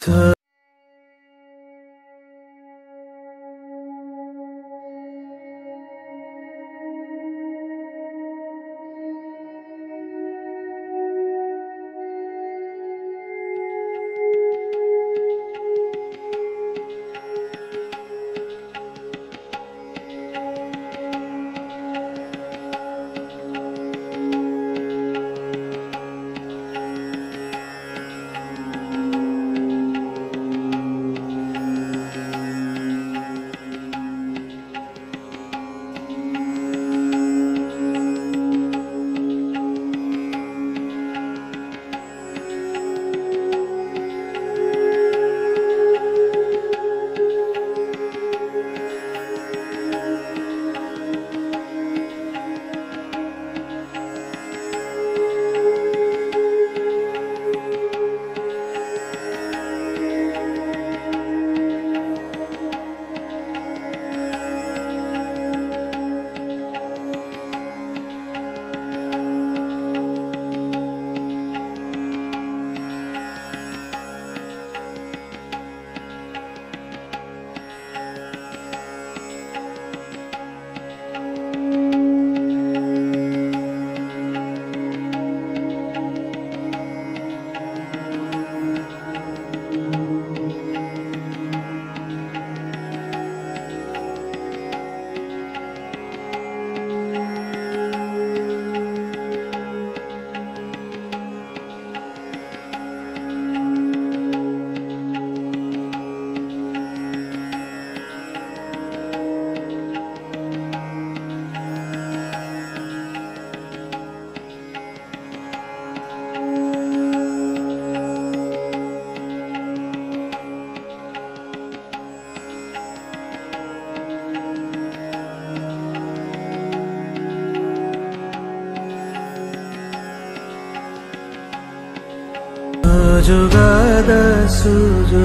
ಜುಗಾದ ಸೂಜು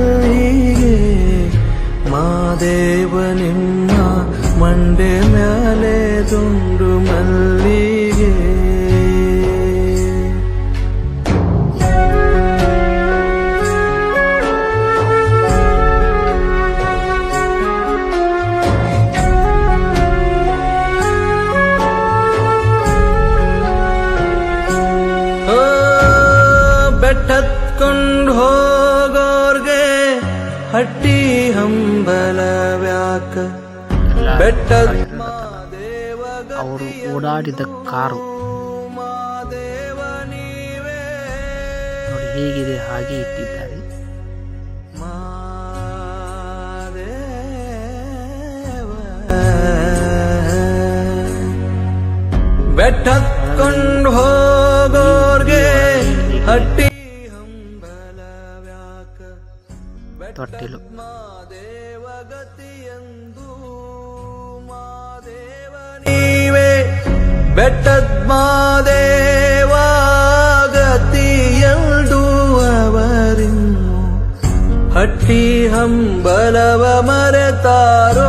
ಮಲ್ಲಿಗೆ ಮಾದೇವ ನಿಮ್ಮ ಮಂಡೆ ಮ್ಯಾಲೆ ದುಂಡು ಮಲ್ಲಿಗೆ ಓ ಬೆಟ್ಟತ್ಕೊಂಡು ಹೋಗೋರ್ಗೆ ಹಟ್ಟಿ ಹಂಬಲವ್ಯಾಕ ಬೆಟ್ಟದ ಅವರು ಓಡಾಡಿದ ಕಾರು ಮಾದೇವ ನೀವೇ ನೋಡಿ ಹೇಗಿದೆ ಹಾಗೆ ಇಟ್ಟಿದ್ದಾರೆ ಬೆಟ್ಟತ್ಕೊಂಡು ಹೋಗೋರ್ಗೆ ಹಟ್ಟಿ ಹಂಬಲವ್ಯಾಕ ತೊಟ್ಟಿಲು ಮಾದೇವಗತಿಯಂದು ಮಾದೇವ ನೀವೇ ಬೆಟ್ಟದ್ ಮಾದೇವಾಗತಿಯಲ್ದು ಅವರಿನ್ನು ಹಟ್ಟಿ ಹಂಬಲವ ಮರೆತಾರೋ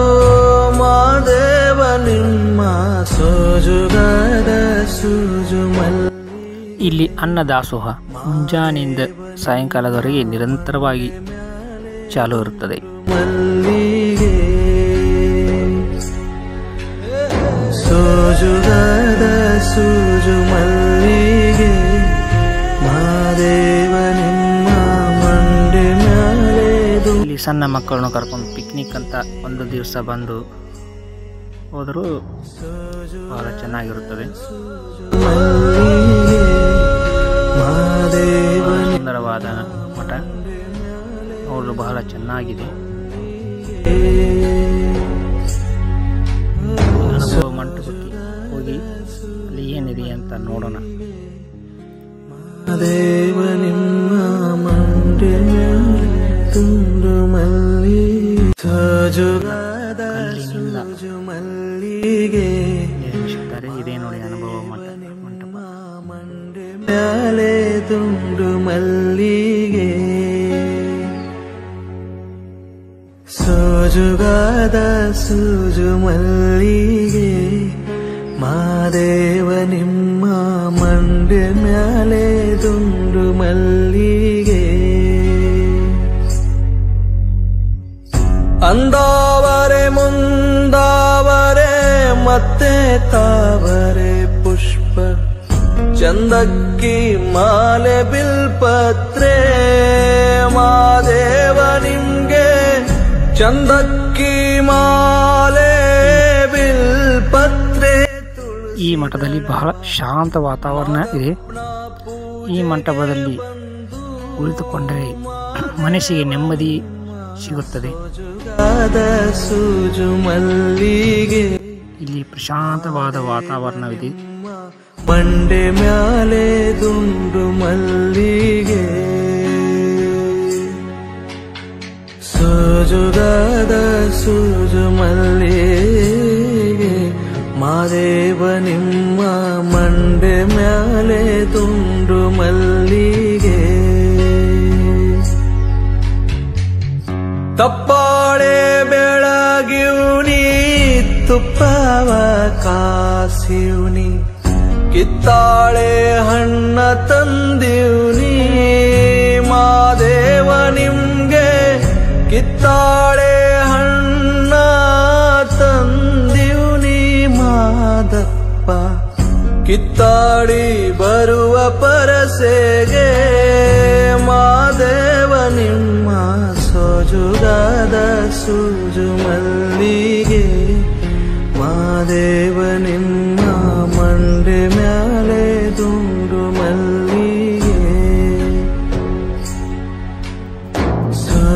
ಮಾದೇವ ನಿಮ್ಮ ಸೋಜುಗದ ಸೂಜು ಮಲ್ಲ ಇಲ್ಲಿ ಅನ್ನದಾಸೋಹ ಮುಂಜಾನೆಯಿಂದ ಸಾಯಂಕಾಲದವರೆಗೆ ನಿರಂತರವಾಗಿ ಚಾಲು ಇರುತ್ತದೆ ಮಲ್ಲಿಗೆ ಸೋಜುಗದ ಸೂಜು ಮಲ್ಲಿಗೆ ಮಾದೇವ ನಿಮ್ಮ ಮಂಡೆ ಮ್ಯಾಲೆದು ಇಲ್ಲಿ ಸಣ್ಣ ಮಕ್ಕಳನ್ನು ಕರ್ಕೊಂಡು ಪಿಕ್ನಿಕ್ ಅಂತ ಒಂದು ದಿವಸ ಬಂದು ಹೋದರೂ ಬಹಳ ಚೆನ್ನಾಗಿರುತ್ತದೆ ಮಲ್ಲಿಗೆ ಮಾದೇವ ಸುಂದರವಾದ ಮಠ ನೋಡಲು ಬಹಳ ಚೆನ್ನಾಗಿದೆ ಅನುಭವ ಮಂಟಪಕ್ಕೆ ಹೋಗಿ ಅಲ್ಲಿ ಏನಿದೆ ಅಂತ ನೋಡೋಣ ದೇವ ನಿಮ್ಮ ಮಂಡೆ ಮ್ಯಾಲೆ ತುಂಡು ಮಲ್ಲಿ ಸೋಜುಗದ ಕಲ್ಲಿನಿಂದ ಸೂಜು ಮಲ್ಲಿಗೆ ನಿರ್ಮಿಸಿದ್ದಾರೆ ಇದೇ ನೋಡಿ ಅನುಭವ ಮಠ ಮಂಟಪ ಮಂಡೆ ಮ್ಯಾಲೆ ತುಂಡು ಮಲ್ಲಿಗೆ ಸೋಜುಗಾದ ಸೂಜು ಮಲ್ಲಿಗೆ ಮಾದೇವ ನಿಮ್ಮ ಮಂಡೆ ಮ್ಯಾಲೆ ದುಂಡು ಮಲ್ಲಿಗೆ ಅಂದಾವರೆ ಮುಂದಾವರೆ ಮತ್ತೆ ತಾವರೆ ಪುಷ್ಪ ಚಂದಕ್ಕಿ ಮಾಲೆ ಬಿಲ್ಪತ್ರೆ ಮಾದೇವ ನಿಮ್ಗೆ ಚಂದಕ್ಕಿ ಮಾಲೆ ಬಿಲ್ಪತ್ರೆ ಈ ಮಠದಲ್ಲಿ ಬಹಳ ಶಾಂತ ವಾತಾವರಣ ಇದೆ ಈ ಮಂಟಪದಲ್ಲಿ ಕುಳಿತುಕೊಂಡರೆ ಮನಸ್ಸಿಗೆ ನೆಮ್ಮದಿ ಸಿಗುತ್ತದೆ ಜುಗಾದ ಸೂಜು ಮಲ್ಲಿಗೆ ಇಲ್ಲಿ ಪ್ರಶಾಂತವಾದ ವಾತಾವರಣವಿದೆ ಮಂಡೆ ಮ್ಯಾಲೆ ದುಂಡು ಮಲ್ಲಿಗೆ ಸೋಜುಗಾದ ಸೂಜು ಮಲ್ಲಿಗೆ ಮಾದೇವ ನಿಮ್ಮ ಮಂಡೆ ಮ್ಯಾಲೆ ದುಂಡು ಮಲ್ಲಿಗೆ ತಪ್ಪಾಳೆ ಬೆಳಗಿವ್ನಿ ತುಪ್ಪವ ಕಾಸಿವ್ನಿ ಕಿತ್ತಾಳೆ ಹಣ್ಣ ತಂದಿವ್ನಿ ಮಾದೇವ ನಿಮ್ಗೆ ಕಿತ್ತಾಳೆ ಹಣ್ಣ ತಂದಿವ್ನಿ ಮಾದಪ್ಪ ಕಿತ್ತಾಡಿ ಬರುವ ಪರಸೆಗೆ ಮಾದೇವ ನಿಮ್ಮ ಸೋಜುಗಾದ ಸೂಜು ಮಲ್ಲಿಗೆ ಮಾದೇವ